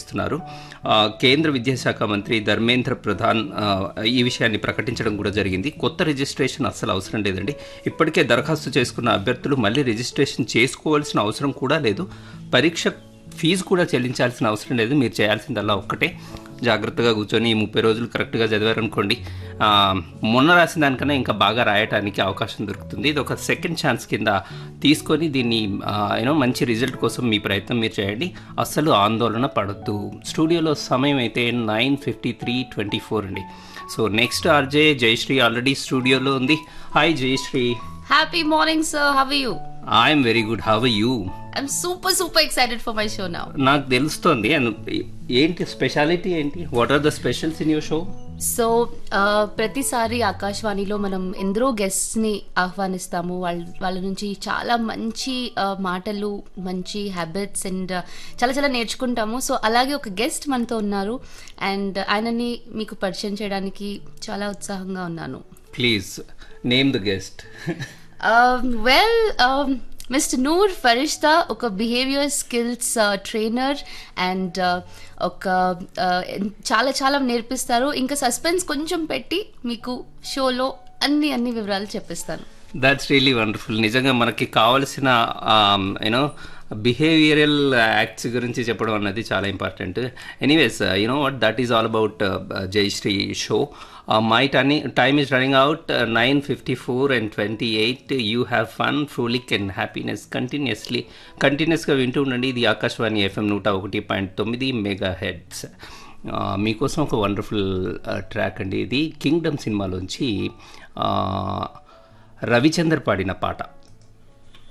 నిర్వహిస్తున్నారు ఆ, కేంద్ర విద్యాశాఖ మంత్రి ధర్మేంద్ర ప్రధాన్ ఆ, ఈ విషయాన్ని ప్రకటించడం కూడా జరిగింది కొత్త రిజిస్ట్రేషన్ అస్సలు అవసరం లేదండి ఇప్పటికే దరఖాస్తు చేసుకున్న అభ్యర్థులు మళ్ళీ రిజిస్ట్రేషన్ చేసుకోవాల్సిన అవసరం కూడా లేదు పరీక్ష ఫీజు కూడా చెల్లించాల్సిన అవసరం లేదు మీరు చేయాల్సిందల్లా ఒక్కటే జాగ్రత్తగా కూర్చొని ఈ ముప్పై రోజులు కరెక్ట్గా చదివారనుకోండి ఆ, మొన్న రాసిన దానికన్నా ఇంకా బాగా రాయటానికి అవకాశం దొరుకుతుంది ఇది ఒక సెకండ్ ఛాన్స్ కింద తీసుకొని దీన్ని యూనో మంచి రిజల్ట్ కోసం మీ ప్రయత్నం మీరు చేయండి అస్సలు ఆందోళన పడద్దు స్టూడియోలో సమయం అయితే nine fifty three twenty four అండి so next RJ Jayashree already స్టూడియోలో ఉంది hi Jayashree Happy morning, sir. How are you? I'm very good how you I'm super, super excited for my show now. నాకు తెలుస్తోంది and ఏంటి స్పెషాలిటీ ఏంటి what are the specials in your show so ప్రతిసారి ఆకాశవాణిలో మనం ఎందరో గెస్ట్ని ఆహ్వానిస్తాము వాళ్ళ వాళ్ళ నుంచి చాలా మంచి uh, మాటలు మంచి హ్యాబిట్స్ అండ్ చాలా చాలా నేర్చుకుంటాము సో అలాగే ఒక గెస్ట్ మనతో ఉన్నారు అండ్ ఆయనని మీకు పరిచయం చేయడానికి చాలా ఉత్సాహంగా ఉన్నాను please name the guest well mister Noor Farishta ఒక బిహేవియర్ స్కిల్స్ ట్రైనర్ అండ్ ఒక uh, చాలా చాలా నేర్పిస్తారు ఇంకా సస్పెన్స్ కొంచెం పెట్టి మీకు షోలో అన్ని అన్ని వివరాలు చెప్పిస్తాను దట్స్ రియలీ వండర్ఫుల్ నిజంగా మనకి కావలసిన యూనో బిహేవియరల్ యాక్ట్స్ గురించి చెప్పడం అన్నది చాలా important anyways you know what that is all about Jayashree show my turn time is running out nine fifty four and twenty eight you have fun frolic and happiness continuously కంటిన్యూస్గా వింటూ ఉండండి ఇది Akashvani FM నూట ఒకటి పాయింట్ తొమ్మిది మెగా హెడ్స్ మీకోసం ఒక wonderful track అండి ఇది కింగ్డమ్ సినిమాలోంచి ఆ, రవిచందర్ పాడిన పాట